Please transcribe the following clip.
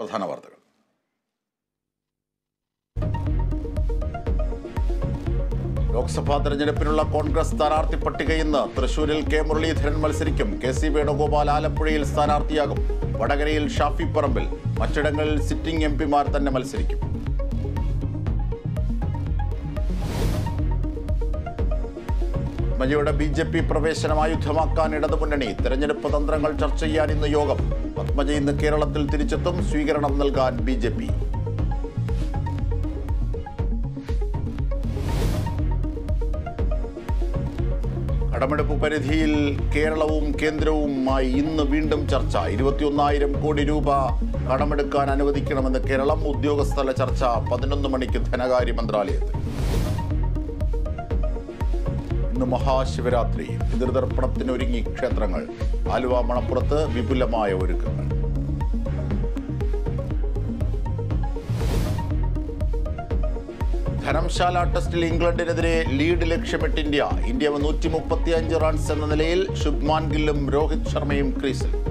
പ്രധാന വാർത്തകൾ ലോക്സഭാ തെരഞ്ഞെടുപ്പിനുള്ള കോൺഗ്രസ് സ്ഥാനാർത്ഥി പട്ടിക ഇന്ന് തൃശൂരിൽ കെ മുരളീധരൻ മത്സരിക്കും കെ സി വേണുഗോപാൽ ആലപ്പുഴയിൽ സ്ഥാനാർത്ഥിയാകും വടകരയിൽ ഷാഫി പറമ്പിൽ മറ്റിടങ്ങളിൽ സിറ്റിംഗ് എം പിമാർ തന്നെ മത്സരിക്കും പത്മജിയുടെ ബി ജെ പി പ്രവേശനം ആയുധമാക്കാൻ ഇടതുമുന്നണി തെരഞ്ഞെടുപ്പ് തന്ത്രങ്ങൾ ചർച്ച ചെയ്യാൻ ഇന്ന് യോഗം പത്മജ ഇന്ന് കേരളത്തിൽ തിരിച്ചെത്തും സ്വീകരണം നൽകാൻ ബി ജെ പി കടമെടുപ്പ് പരിധിയിൽ കേരളവും കേന്ദ്രവുമായി ഇന്ന് വീണ്ടും ചർച്ച ഇരുപത്തിയൊന്നായിരം കോടി രൂപ കടമെടുക്കാൻ അനുവദിക്കണമെന്ന് കേരളം ഉദ്യോഗസ്ഥല ചർച്ച പതിനൊന്ന് മണിക്ക് ധനകാര്യ മന്ത്രാലയത്തിൽ ഇന്ന് മഹാശിവരാത്രി പിതൃതർപ്പണത്തിനൊരുങ്ങി ക്ഷേത്രങ്ങൾ ആലുവ മണപ്പുറത്ത് വിപുലമായ ഒരുക്കങ്ങൾ ധരംശാല ടെസ്റ്റിൽ ഇംഗ്ലണ്ടിനെതിരെ ലീഡ് ലക്ഷ്യമിട്ട് ഇന്ത്യ ഇന്ത്യ നൂറ്റി മുപ്പത്തിയഞ്ച് റൺസ് എന്ന നിലയിൽ ശുഭ്മാൻ ഗില്ലും രോഹിത് ശർമ്മയും ക്രീസിൽ